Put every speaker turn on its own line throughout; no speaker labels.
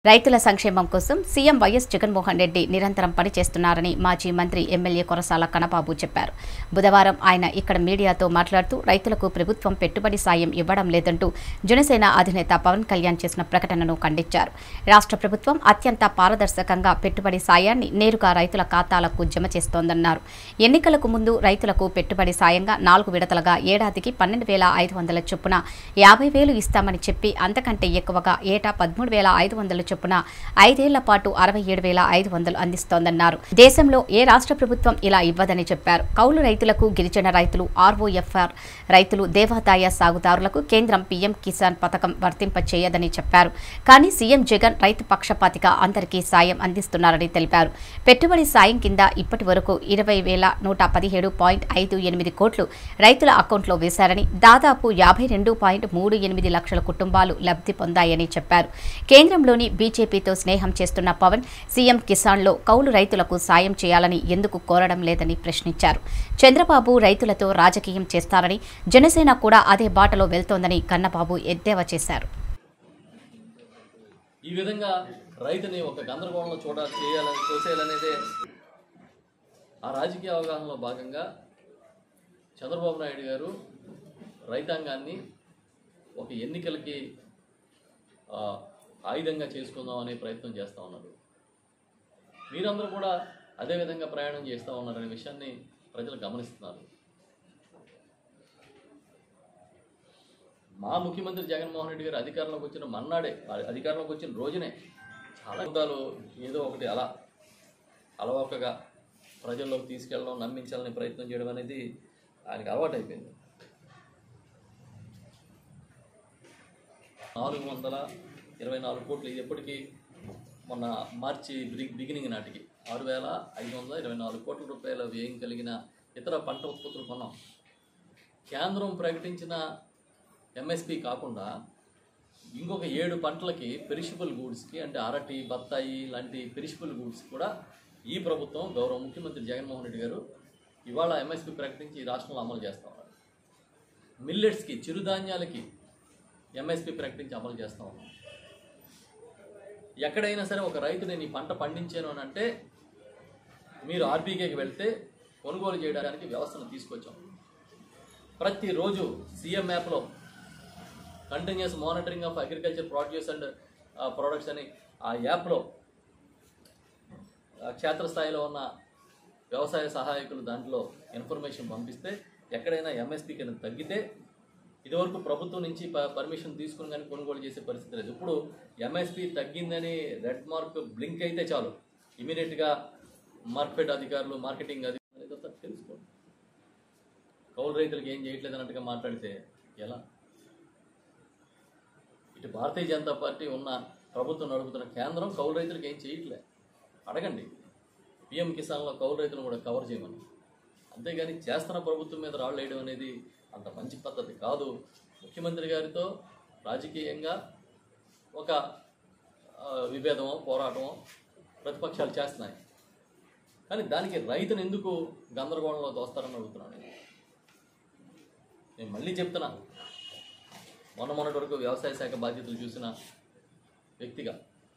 రైతుల సంక్షేమం కోసం సీఎం వైఎస్ జగన్మోహన్ రెడ్డి నిరంతరం పనిచేస్తున్నారని మాజీ మంత్రి ఎమ్మెల్యే కొరసాల కనబాబు చెప్పారు బుధవారం ఆయన ఇక్కడ మీడియాతో మాట్లాడుతూ రైతులకు ప్రభుత్వం పెట్టుబడి సాయం ఇవ్వడం లేదంటూ జనసేన అధినేత పవన్ కళ్యాణ్ చేసిన ప్రకటనను ఖండించారు రాష్ట్ర ప్రభుత్వం అత్యంత పారదర్శకంగా పెట్టుబడి సాయాన్ని నేరుగా రైతుల ఖాతాలకు జమ చేస్తోందన్నారు ఎన్నికలకు ముందు రైతులకు పెట్టుబడి సాయంగా నాలుగు విడతలుగా ఏడాదికి పన్నెండు వేల ఐదు వందల చొప్పున యాభై వేలు ఇస్తామని చెప్పి అంతకంటే ఎక్కువగా ఏటా పదమూడు వేల ఐదు వందల చొప్పున ఐదేళ్ల పాటు అరవై ఏడు వేల ఐదు వందలు అందిస్తోందన్నారు దేశంలో ఏ రాష్ట్ర ప్రభుత్వం ఇలా ఇవ్వదని చెప్పారు కౌలు రైతులకు గిరిజన రైతులు ఆర్ఓఎఫ్ఆర్ రైతులు దేవాదాయ సాగుదారులకు కేంద్రం పీఎం కిసాన్ పథకం వర్తింప చేయదని చెప్పారు కానీ సీఎం జగన్ రైతు పక్షపాతిగా అందరికీ సాయం అందిస్తున్నారని తెలిపారు పెట్టుబడి సాయం కింద ఇప్పటి వరకు ఇరవై వేల నూట పదిహేడు పాయింట్ ఐదు ఎనిమిది కోట్లు రైతుల అకౌంట్లో వేశారని దాదాపు యాభై రెండు పాయింట్ మూడు ఎనిమిది లక్షల కుటుంబాలు లబ్ధి పొందాయని చెప్పారు కేంద్రంలోని బీజేపీతో స్నేహం చేస్తున్న పవన్ సీఎం కిసాన్లో కౌలు రైతులకు సాయం చేయాలని ఎందుకు కోరడం లేదని ప్రశ్నించారు చంద్రబాబు రైతులతో రాజకీయం చేస్తారని జనసేన కూడా అదే బాటలో వెళ్తోందని కన్నబాబు ఎద్దేవా చేశారు
ఈ విధంగా రైతుని ఒక గందరగోళంలో చూడ చేయాలని చూసేయాలనేదే ఆ రాజకీయ అవగాహనలో భాగంగా చంద్రబాబు నాయుడు గారు రైతాంగాన్ని ఒక ఎన్నికలకి ఆ, ఆయుధంగా చేసుకుందాం అనే ప్రయత్నం చేస్తూ ఉన్నారు మీరందరూ కూడా అదే విధంగా ప్రయాణం చేస్తూ ఉన్నారనే విషయాన్ని ప్రజలు గమనిస్తున్నారు మా ముఖ్యమంత్రి జగన్మోహన్ రెడ్డి గారు అధికారంలోకి వచ్చిన మన్నాడే ఆ- అధికారంలోకి వచ్చిన రోజునే చాలా యుద్ధాలు ఏదో ఒకటి అలా అలవాకగా ప్రజల్లోకి తీసుకెళ్ళడం నమ్మించాలని ప్రయత్నం చేయడం అనేది ఆయనకి అలవాటు అయిపోయింది నాలుగు వందల ఇరవై నాలుగు కోట్లు ఇది ఎప్పటికీ మొన్న మార్చి బిగి- బిగినింగ్ నాటికి ఆరు వేల ఐదు వందల ఇరవై నాలుగు కోట్ల రూపాయల వ్యయం కలిగిన ఇతర పంట ఉత్పత్తులు కొన్నాం కేంద్రం ప్రకటించిన ఎంఎస్పి కాకుండా ఇంకొక ఏడు పంటలకి పెరిషబుల్ గూడ్స్కి అంటే అరటి బత్తాయి లాంటి పెరిషబుల్ గూడ్స్ కూడా ఈ ప్రభుత్వం గౌరవ ముఖ్యమంత్రి జగన్మోహన్ రెడ్డి గారు ఇవాళ ఎంఎస్పి ప్రకటించి ఈ రాష్ట్రంలో అమలు చేస్తా ఉన్నారు మిల్లెట్స్కి చిరుధాన్యాలకి ఎంఎస్పి ప్రకటించి అమలు చేస్తా ఉన్నాం ఎక్కడైనా సరే ఒక రైతు నేను ఈ పంట పండించాను అని అంటే మీరు ఆర్బీకేకి వెళ్తే కొనుగోలు చేయడానికి వ్యవస్థను తీసుకొచ్చాం ప్రతిరోజు సీఎం యాప్లో continuous monitoring of agriculture produce and products అని ఆ యాప్లో ఆ క్షేత్రస్థాయిలో ఉన్న వ్యవసాయ సహాయకులు దాంట్లో ఇన్ఫర్మేషన్ పంపిస్తే ఎక్కడైనా ఎంఎస్పీ కింద తగ్గితే ఇదివరకు ప్రభుత్వం నుంచి ప- పర్మిషన్ తీసుకుని కానీ కొనుగోలు చేసే పరిస్థితి లేదు ఇప్పుడు ఎంఎస్పీ తగ్గిందని రెడ్ మార్క్ బ్లింక్ అయితే చాలు ఇమీడియట్గా మార్కెట్ అధికారులు మార్కెటింగ్ అధికారులు ఇదంతా తెలుసుకోండి కౌలు రైతులకు ఏం చేయట్లేదు అన్నట్టుగా మాట్లాడితే ఎలా ఇటు భారతీయ జనతా పార్టీ ఉన్న ప్రభుత్వం నడుపుతున్న కేంద్రం కౌలు రైతులకు ఏం చేయట్లే అడగండి పిఎం కిసాన్లో కౌలు రైతులను కూడా కవర్ చేయమని అంతేగాని చేస్తున్న ప్రభుత్వం మీద రాళ్ళు వేయడం అనేది అంత మంచి పద్ధతి కాదు ముఖ్యమంత్రి గారితో రాజకీయంగా ఒక ఆ, విభేదమో పోరాటమో ప్రతిపక్షాలు చేస్తున్నాయి కానీ దానికి రైతును ఎందుకు గందరగోళంలో దోస్తారని అడుగుతున్నాను నేను. నేను మళ్ళీ చెప్తున్నా మొన్న మొన్నటి వరకు వ్యవసాయ శాఖ బాధ్యతలు చూసిన వ్యక్తిగా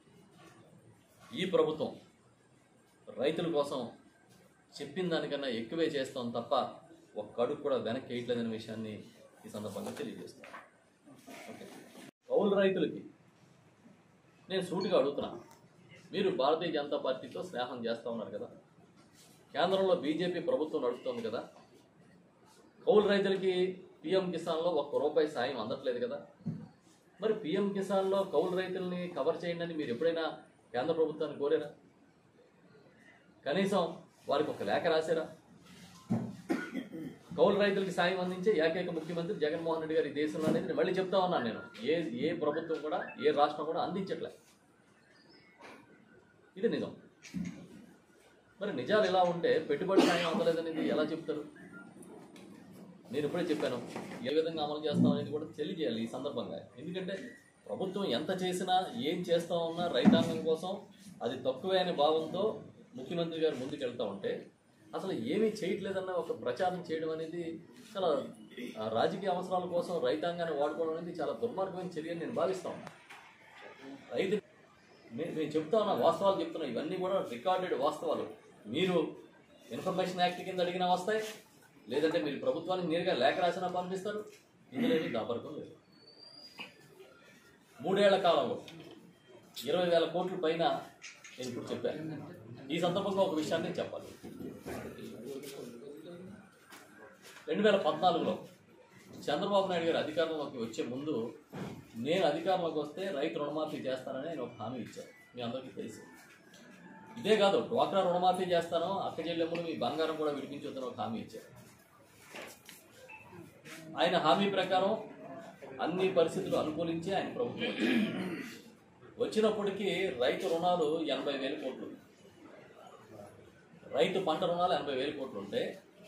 ఈ ప్రభుత్వం రైతుల కోసం చెప్పిన దానికన్నా ఎక్కువే చేస్తాం తప్ప ఒక్క అడుగు కూడా వెనక్కి వేయట్లేదనే విషయాన్ని ఈ సందర్భంగా తెలియజేస్తాను ఓకే కౌలు రైతులకి నేను సూటిగా అడుగుతున్నా మీరు భారతీయ జనతా పార్టీతో స్నేహం చేస్తూ ఉన్నారు కదా కేంద్రంలో బీజేపీ ప్రభుత్వం నడుపుతోంది కదా కౌలు రైతులకి పిఎం కిసాన్లో ఒక్క రూపాయి సాయం అందట్లేదు కదా మరి పిఎం కిసాన్లో కౌలు రైతుల్ని కవర్ చేయండి అని మీరు ఎప్పుడైనా కేంద్ర ప్రభుత్వాన్ని కోరారా కనీసం వారికి ఒక లేఖ రాశారా కౌలు రైతులకి సాయం అందించే ఏకైక ముఖ్యమంత్రి జగన్మోహన్ రెడ్డి గారి ఈ దేశంలో అనేది నేను మళ్ళీ చెప్తా ఉన్నాను నేను ఏ ఏ ప్రభుత్వం కూడా ఏ రాష్ట్రం కూడా అందించట్లే ఇది నిజం మరి నిజాలు ఎలా ఉంటే పెట్టుబడి సాయం అందలేదనేది ఎలా చెప్తారు నేను ఇప్పుడే చెప్పాను ఏ విధంగా అమలు చేస్తాం అనేది కూడా తెలియజేయాలి ఈ సందర్భంగా ఎందుకంటే ప్రభుత్వం ఎంత చేసినా ఏం చేస్తా ఉన్నా రైతాంగం కోసం అది తక్కువే అనే భావంతో ముఖ్యమంత్రి గారు ముందుకు వెళ్తా ఉంటే అసలు ఏమీ చేయట్లేదన్న ఒక ప్రచారం చేయడం అనేది చాలా ఆ, రాజకీయ అవసరాల కోసం రైతాంగాన్ని వాడుకోవడం అనేది చాలా దుర్మార్గమైన చర్య అని నేను భావిస్తా ఉన్నా రైతు నే- నేను చెప్తా ఉన్నా వాస్తవాలు చెప్తున్నా ఇవన్నీ కూడా రికార్డెడ్ వాస్తవాలు మీరు ఇన్ఫర్మేషన్ యాక్ట్ కింద అడిగినా వస్తాయి లేదంటే మీరు ప్రభుత్వానికి నేరుగా లేఖ రాసినా పంపిస్తారు ఇందులో ఏమీ దాపరకం లేదు మూడేళ్ల కాలంలో ఇరవై వేల కోట్ల పైన నేను ఇప్పుడు చెప్పాను ఈ సందర్భంగా ఒక విషయాన్ని చెప్పాలి రెండు వేల పద్నాలుగులో చంద్రబాబు నాయుడు గారు అధికారంలోకి వచ్చే ముందు నేను అధికారంలోకి వస్తే రైతు రుణమాఫీ చేస్తానని ఆయన ఒక హామీ ఇచ్చారు మీ అందరికీ తెలుసు ఇదే కాదు డ్వాక్రా రుణమాఫీ చేస్తాను అక్క చెల్లెమ్మలు మీ బంగారం కూడా విడిపించొద్దని ఒక హామీ ఇచ్చారు ఆయన హామీ ప్రకారం అన్ని పరిస్థితులు అనుకూలించి ఆయన ప్రభుత్వం వచ్చింది వచ్చినప్పటికీ రైతు రుణాలు ఎనభై వేల కోట్లు రైతు పంట రుణాలు ఎనభై వేల కోట్లు ఉంటే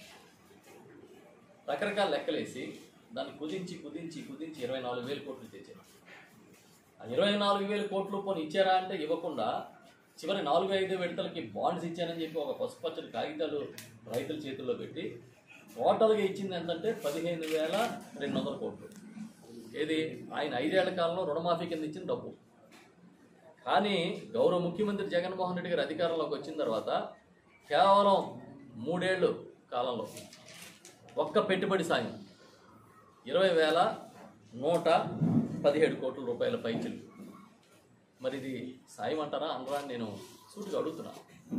రకరకాల లెక్కలేసి దాన్ని కుదించి కుదించి కుదించి ఇరవై నాలుగు వేల కోట్లు తెచ్చారు ఆ ఇరవై నాలుగు వేల కోట్లు పోనీ ఇచ్చారా అంటే ఇవ్వకుండా చివరి నాలుగు ఐదు విడతలకి బాండ్స్ ఇచ్చానని చెప్పి ఒక పసుపచ్చని కాగితాలు రైతుల చేతుల్లో పెట్టి టోటల్గా ఇచ్చింది ఎంతంటే పదిహేను వేల రెండు వందల కోట్లు ఏది ఆయన ఐదేళ్ల కాలంలో రుణమాఫీ కింద ఇచ్చిన డబ్బు కానీ గౌరవ ముఖ్యమంత్రి జగన్మోహన్ రెడ్డి గారు అధికారంలోకి వచ్చిన తర్వాత కేవలం మూడేళ్ళు కాలంలో ఒక్క పెట్టుబడి సాయం ఇరవై వేల నూట పదిహేడు కోట్ల రూపాయల పైచిలు మరి ఇది సాయం అంటారా అనరా అని నేను సూటిగా అడుగుతున్నా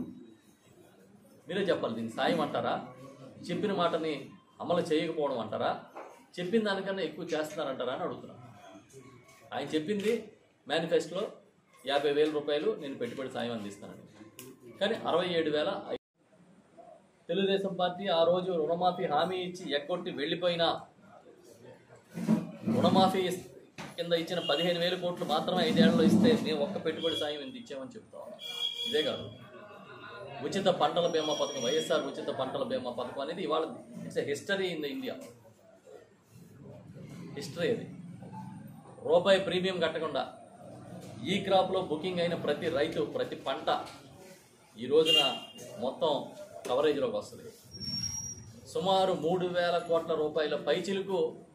మీరే చెప్పాలి దీన్ని సాయం అంటారా చెప్పిన మాటని అమలు చేయకపోవడం అంటారా చెప్పిన దానికన్నా ఎక్కువ చేస్తున్నారంటారా అని అడుగుతున్నా ఆయన చెప్పింది మేనిఫెస్టోలో యాభై వేల రూపాయలు నేను పెట్టుబడి సాయం అందిస్తానని కానీ అరవై ఏడు వేల ఐ- తెలుగుదేశం పార్టీ ఆ రోజు రుణమాఫీ హామీ ఇచ్చి ఎగ్గొట్టి వెళ్ళిపోయినా రుణమాఫీ ఇస్- కింద ఇచ్చిన పదిహేను వేల కోట్లు మాత్రమే ఐదేళ్లలో ఇస్తే మేము ఒక్క పెట్టుబడి సాయం ఇంత ఇచ్చామని చెప్తా ఉన్నాం ఇదే కాదు ఉచిత పంటల బీమా పథకం వైఎస్ఆర్ ఉచిత పంటల బీమా పథకం అనేది ఇవాళ it's a history in the India history అది రూపాయి ప్రీమియం కట్టకుండా ఈ క్రాప్లో బుకింగ్ అయిన ప్రతి రైతు ప్రతి పంట ఈ రోజున మొత్తం కవరేజ్లోకి వస్తుంది సుమారు మూడు వేల కోట్ల రూపాయల పైచిలకు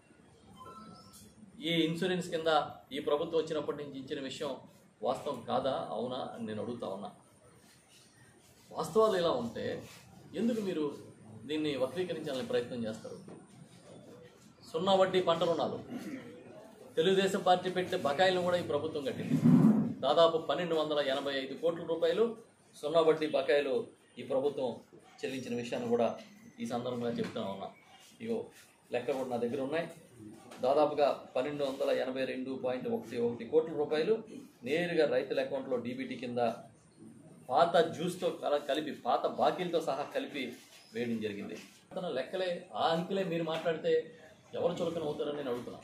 ఈ ఇన్సూరెన్స్ కింద ఈ ప్రభుత్వం వచ్చినప్పటి నుంచి ఇచ్చిన విషయం వాస్తవం కాదా అవునా అని నేను అడుగుతా ఉన్నా వాస్తవాలు ఇలా ఉంటే ఎందుకు మీరు దీన్ని వక్రీకరించాలని ప్రయత్నం చేస్తారు సున్నా వడ్డీ పంట రుణాలు తెలుగుదేశం పార్టీ పెట్టిన బకాయిలను కూడా ఈ ప్రభుత్వం కట్టింది దాదాపు పన్నెండు వందల ఎనభై ఐదు కోట్ల రూపాయలు సున్నా వడ్డీ బకాయిలు ఈ ప్రభుత్వం చెల్లించిన విషయాన్ని కూడా ఈ సందర్భంగా చెప్తా ఉన్నా ఇగో లెక్క కూడా నా దగ్గర ఉన్నాయి దాదాపుగా పన్నెండు వందల ఎనభై రెండు పాయింట్ ఒకటి ఒకటి కోట్ల రూపాయలు నేరుగా రైతుల అకౌంట్లో డీబీటీ కింద పాత జ్యూస్తో కల కలిపి పాత బాకీలతో సహా కలిపి వేయడం జరిగింది అతను లెక్కలే ఆ అంకెలే మీరు మాట్లాడితే ఎవరు చులకన అవుతారని నేను అడుగుతున్నా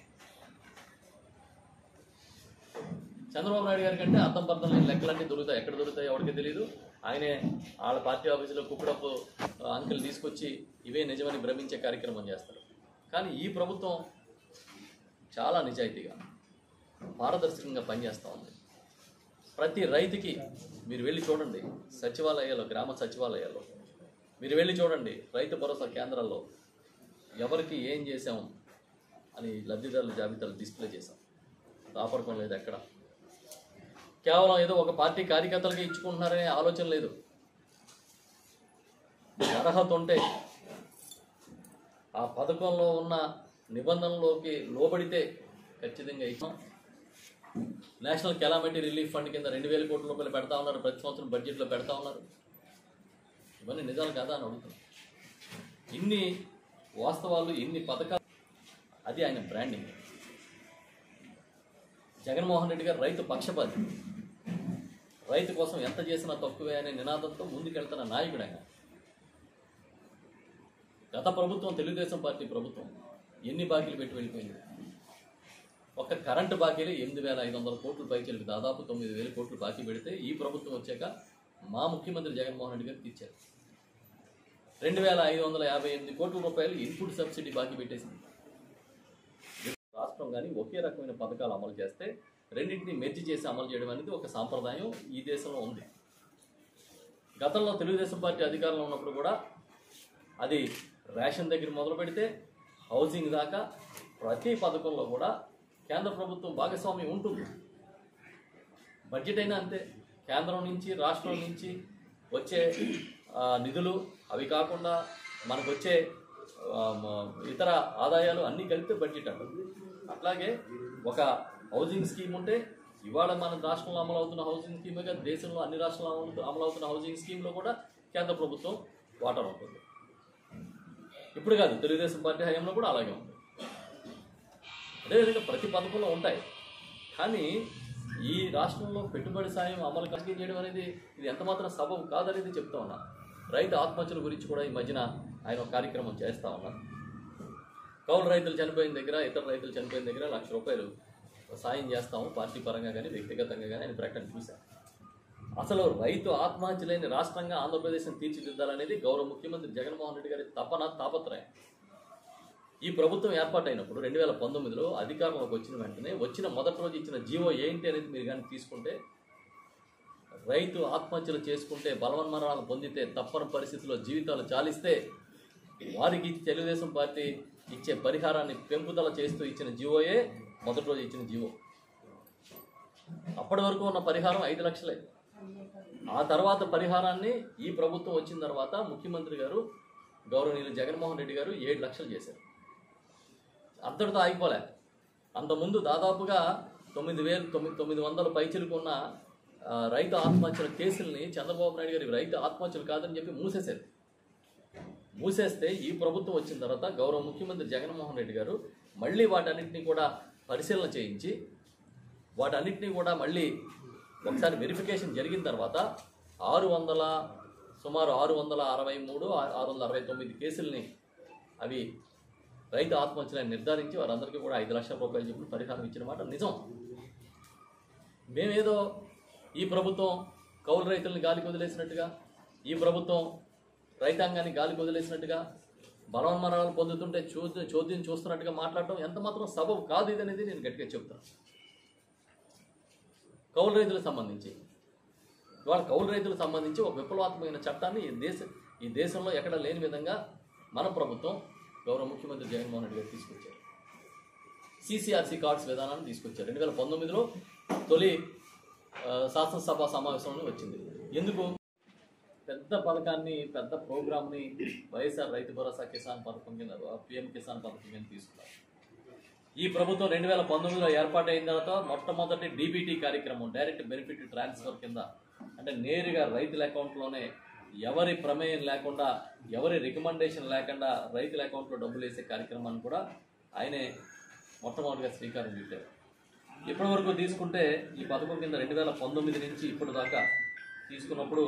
చంద్రబాబు నాయుడు గారి కంటే అర్థం పర్థం లేని లెక్కలన్నీ దొరుకుతాయి ఎక్కడ దొరుకుతాయి ఎవరికి తెలియదు ఆయనే వాళ్ళ పార్టీ ఆఫీసులో కుక్కడప్పు అంకెలు తీసుకొచ్చి ఇవే నిజమని భ్రమించే కార్యక్రమం చేస్తారు కానీ ఈ ప్రభుత్వం చాలా నిజాయితీగా పారదర్శకంగా పనిచేస్తూ ఉంది ప్రతి రైతుకి మీరు వెళ్ళి చూడండి సచివాలయాల్లో గ్రామ సచివాలయాల్లో మీరు వెళ్ళి చూడండి రైతు భరోసా కేంద్రాల్లో ఎవరికి ఏం చేసాం అని లబ్ధిదారుల జాబితాలు డిస్ప్లే చేశాం దాపరకం లేదు ఎక్కడ కేవలం ఏదో ఒక పార్టీ కార్యకర్తలకి ఇచ్చుకుంటున్నారనే ఆలోచన లేదు అర్హత ఉంటే ఆ పథకంలో ఉన్న నిబంధనలోకి లోబడితే ఖచ్చితంగా ఇచ్చాం నేషనల్ కెలామిటీ రిలీఫ్ ఫండ్ కింద రెండు వేల కోట్ల రూపాయలు పెడతా ఉన్నారు ప్రతి సంవత్సరం బడ్జెట్లో పెడతా ఉన్నారు ఇవన్నీ నిజాలు కదా అని అడుగుతున్నాం ఇన్ని వాస్తవాలు ఇన్ని పథకాలు అది ఆయన బ్రాండింగ్ జగన్మోహన్ రెడ్డి గారు రైతు పక్షపాతి రైతు కోసం ఎంత చేసినా తక్కువే అనే నినాదంతో ముందుకెళ్తున్న నాయకుడు ఆయన గత ప్రభుత్వం తెలుగుదేశం పార్టీ ప్రభుత్వం ఎన్ని బాకీలు పెట్టి వెళ్ళిపోయింది ఒక్క కరెంటు బాకీలు ఎనిమిది వేల ఐదు వందల కోట్ల పైచలకు దాదాపు తొమ్మిది వేల కోట్లు బాకీ పెడితే ఈ ప్రభుత్వం వచ్చాక మా ముఖ్యమంత్రి జగన్మోహన్ రెడ్డి గారు తీర్చారు రెండు వేల ఐదు వందల యాభై ఎనిమిది కోట్ల రూపాయలు ఇన్పుట్ సబ్సిడీ బాకీ పెట్టేసింది రాష్ట్రం కానీ ఒకే రకమైన పథకాలు అమలు చేస్తే రెండింటిని మెర్జి చేసి అమలు చేయడం అనేది ఒక సాంప్రదాయం ఈ దేశంలో ఉంది గతంలో తెలుగుదేశం పార్టీ అధికారంలో ఉన్నప్పుడు కూడా అది రేషన్ దగ్గర మొదలు పెడితే హౌసింగ్ దాకా ప్రతి పథకంలో కూడా కేంద్ర ప్రభుత్వం భాగస్వామ్యం ఉంటుంది బడ్జెట్ అయినా అంతే కేంద్రం నుంచి రాష్ట్రం నుంచి వచ్చే ఆ, నిధులు అవి కాకుండా మనకు వచ్చే ఆ, మ- ఇతర ఆదాయాలు అన్నీ కలిపితే బడ్జెట్ అంటారు అట్లాగే ఒక హౌసింగ్ స్కీమ్ ఉంటే ఇవాళ మన రాష్ట్రంలో అమలు అవుతున్న హౌసింగ్ స్కీమ్గా దేశంలో అన్ని రాష్ట్రాల్లో అమలు అమలు అవుతున్న హౌసింగ్ స్కీమ్లో కూడా కేంద్ర ప్రభుత్వం వాటర్ ఉంటుంది ఇప్పుడు కాదు తెలుగుదేశం పార్టీ హయాంలో కూడా అలాగే ఉంది అదేవిధంగా ప్రతి పథకంలో ఉంటాయి కానీ ఈ రాష్ట్రంలో పెట్టుబడి సాయం అమలు కలిగి చేయడం అనేది ఇది ఎంత మాత్రం సబబు కాదనేది చెప్తా ఉన్నా రైతు ఆత్మహత్యల గురించి కూడా ఈ మధ్యన ఆయన ఒక కార్యక్రమం చేస్తా ఉన్నారు కౌలు రైతులు చనిపోయిన దగ్గర ఇతర రైతులు చనిపోయిన దగ్గర లక్ష రూపాయలు సాయం చేస్తాము పార్టీ పరంగా కానీ వ్యక్తిగతంగా కానీ ఆయన ప్రకటన చూశారు అసలు రైతు ఆత్మహత్య లేని రాష్ట్రంగా ఆంధ్రప్రదేశ్ని తీర్చిదిద్దాలనేది గౌరవ ముఖ్యమంత్రి జగన్మోహన్ రెడ్డి గారి తపన తాపత్రయం ఈ ప్రభుత్వం ఏర్పాటైనప్పుడు రెండు వేల పంతొమ్మిదిలో అధికారంలోకి వచ్చిన వెంటనే వచ్చిన మొదటి రోజు ఇచ్చిన జీవో ఏంటి అనేది మీరు కానీ తీసుకుంటే రైతు ఆత్మహత్యలు చేసుకుంటే బలవన్మరణాలు పొందితే తప్పని పరిస్థితుల్లో జీవితాలు చాలిస్తే వారికి తెలుగుదేశం పార్టీ ఇచ్చే పరిహారాన్ని పెంపుదల చేస్తూ ఇచ్చిన జీవోయే మొదటి రోజు ఇచ్చిన జీవో అప్పటి వరకు ఉన్న పరిహారం ఐదు లక్షలే ఆ తర్వాత పరిహారాన్ని ఈ ప్రభుత్వం వచ్చిన తర్వాత ముఖ్యమంత్రి గారు గౌరవనీయులు జగన్మోహన్ రెడ్డి గారు ఏడు లక్షలు చేశారు అంతటితో ఆగిపోలే అంతకుముందు దాదాపుగా తొమ్మిది వేలు తొమ్మిది తొమ్మిది వందల పైచిలకు ఉన్న ఆ, రైతు ఆత్మహత్యల కేసుల్ని చంద్రబాబు నాయుడు గారి రైతు ఆత్మహత్యలు కాదని చెప్పి మూసేశారు మూసేస్తే ఈ ప్రభుత్వం వచ్చిన తర్వాత గౌరవ ముఖ్యమంత్రి జగన్మోహన్ రెడ్డి గారు మళ్ళీ వాటన్నిటిని కూడా పరిశీలన చేయించి వాటన్నిటిని కూడా మళ్ళీ ఒకసారి వెరిఫికేషన్ జరిగిన తర్వాత ఆరు వందల సుమారు ఆరు వందల అరవై మూడు ఆరు వందల అరవై తొమ్మిది కేసుల్ని అవి రైతు ఆత్మహత్యలను నిర్ధారించి వారందరికీ కూడా ఐదు లక్షల రూపాయలు చెప్పిన పరిహారం ఇచ్చిన మాట నిజం మేమేదో ఈ ప్రభుత్వం కౌలు రైతుల్ని గాలికి వదిలేసినట్టుగా ఈ ప్రభుత్వం రైతాంగాన్ని గాలికి వదిలేసినట్టుగా బలవన్మరణాలు పొందుతుంటే చూ చోద్యం చూస్తున్నట్టుగా మాట్లాడటం ఎంత మాత్రం సబబు కాదు ఇది అనేది నేను గట్టిగా చెప్తాను కౌలు రైతులకు సంబంధించి ఇవాళ కౌలు రైతులకు సంబంధించి ఒక విప్లవాత్మకమైన చట్టాన్ని ఈ దేశ ఈ దేశంలో ఎక్కడ లేని విధంగా మన ప్రభుత్వం గౌరవ ముఖ్యమంత్రి జగన్మోహన్ రెడ్డి గారు తీసుకొచ్చారు సిసిఆర్సి కార్డ్స్ విధానాన్ని తీసుకొచ్చారు రెండు వేల పంతొమ్మిదిలో తొలి ఆ, శాసనసభ సమావేశంలో వచ్చింది ఎందుకు పెద్ద పథకాన్ని పెద్ద ప్రోగ్రామ్ని వైఎస్ఆర్ రైతు భరోసా కిసాన్ పథకం కింద పిఎం కిసాన్ పథకం కింద తీసుకున్నారు ఈ ప్రభుత్వం రెండు వేల పంతొమ్మిదిలో ఏర్పాటైన తర్వాత మొట్టమొదటి డీబీటీ కార్యక్రమం డైరెక్ట్ బెనిఫిట్ ట్రాన్స్ఫర్ కింద అంటే నేరుగా రైతుల అకౌంట్లోనే ఎవరి ప్రమేయం లేకుండా ఎవరి రికమెండేషన్ లేకుండా రైతుల అకౌంట్లో డబ్బులు వేసే కార్యక్రమాన్ని కూడా ఆయనే మొట్టమొదటిగా శ్రీకారం చుట్టారు ఇప్పటి వరకు తీసుకుంటే ఈ పథకం కింద రెండు వేల పంతొమ్మిది నుంచి ఇప్పటి దాకా తీసుకున్నప్పుడు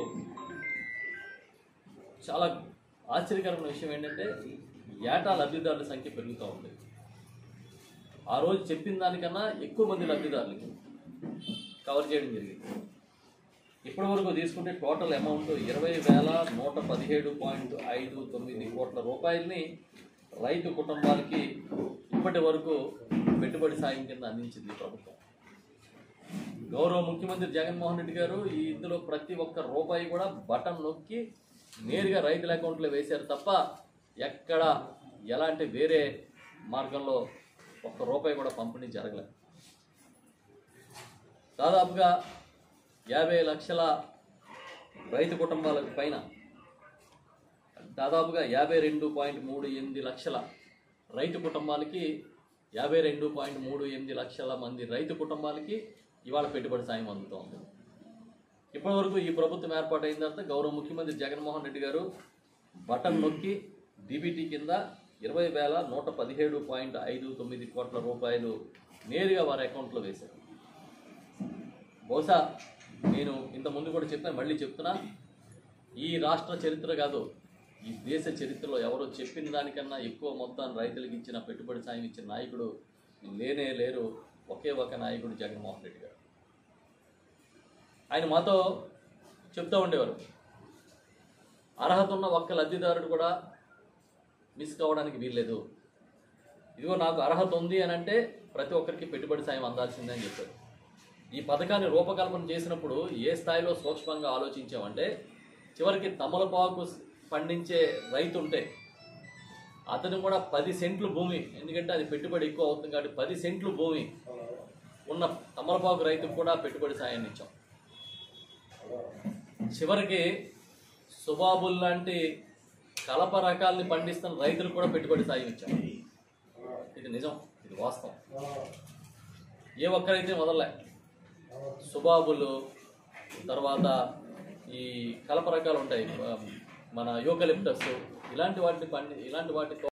చాలా ఆశ్చర్యకరమైన విషయం ఏంటంటే ఏటా లబ్ధిదారుల సంఖ్య పెరుగుతూ ఉంది ఆ రోజు చెప్పిన దానికన్నా ఎక్కువ మంది లబ్ధిదారులకి కవర్ చేయడం జరిగింది ఇప్పటి వరకు తీసుకుంటే టోటల్ అమౌంట్ ఇరవై వేల నూట పదిహేడు పాయింట్ ఐదు తొమ్మిది కోట్ల రూపాయలని రైతు కుటుంబాలకి ఇప్పటి వరకు పెట్టుబడి సాయం కింద అందించింది ఈ ప్రభుత్వం గౌరవ ముఖ్యమంత్రి జగన్మోహన్ రెడ్డి గారు ఈ ఇందులో ప్రతి ఒక్క రూపాయి కూడా బటన్ నొక్కి నేరుగా రైతుల అకౌంట్లో వేశారు తప్ప ఎక్కడ ఎలాంటి వేరే మార్గంలో ఒక్క రూపాయి కూడా పంపిణీ జరగలేదు దాదాపుగా యాభై లక్షల రైతు కుటుంబాలకు పైన దాదాపుగా యాభై రెండు పాయింట్ మూడు ఎనిమిది లక్షల రైతు కుటుంబాలకి యాభై రెండు పాయింట్ మూడు ఎనిమిది లక్షల మంది రైతు కుటుంబాలకి ఇవాళ పెట్టుబడి సాయం అందుతోంది ఇప్పటివరకు ఈ ప్రభుత్వం ఏర్పాటైన తర్వాత గౌరవ ముఖ్యమంత్రి జగన్మోహన్ రెడ్డి గారు బటన్ నొక్కి డీబీటీ కింద ఇరవై వేల నూట పదిహేడు పాయింట్ ఐదు తొమ్మిది కోట్ల రూపాయలు నేరుగా వారి అకౌంట్లో వేశారు బహుశా నేను ఇంత ముందు కూడా చెప్పాను మళ్ళీ చెప్తున్నా ఈ రాష్ట్ర చరిత్ర కాదు ఈ దేశ చరిత్రలో ఎవరో చెప్పిన దానికన్నా ఎక్కువ మొత్తాన్ని రైతులకు ఇచ్చిన పెట్టుబడి సాయం ఇచ్చిన నాయకుడు లేనే లేరు ఒకే ఒక నాయకుడు జగన్మోహన్ రెడ్డి గారు ఆయన మాతో చెప్తూ ఉండేవారు అర్హత ఉన్న ఒక్క లబ్ధిదారుడు కూడా మిస్ కావడానికి వీల్లేదు ఇదిగో నాకు అర్హత ఉంది అని అంటే ప్రతి ఒక్కరికి పెట్టుబడి సాయం అందాల్సిందే అని చెప్పారు ఈ పథకాన్ని రూపకల్పన చేసినప్పుడు ఏ స్థాయిలో సూక్ష్మంగా ఆలోచించామంటే చివరికి తమలపాకు పండించే రైతు ఉంటే అతను కూడా పది సెంట్లు భూమి ఎందుకంటే అది పెట్టుబడి ఎక్కువ అవుతుంది కాబట్టి పది సెంట్లు భూమి ఉన్న తమలపాకు రైతుకు కూడా పెట్టుబడి సాయాన్ని ఇచ్చాం చివరికి సుబాబుల్ లాంటి కలప రకాల్ని పండిస్తున్న రైతులకు కూడా పెట్టుబడి సాయం ఇచ్చాం ఇది నిజం ఇది వాస్తవం ఏ ఒక్కరైతే మొదలలే సుబాబులు తర్వాత ఈ కలప రకాలు ఉంటాయి మన యూకలిప్టస్ ఇలాంటి వాటిని పండి ఇలాంటి వాటి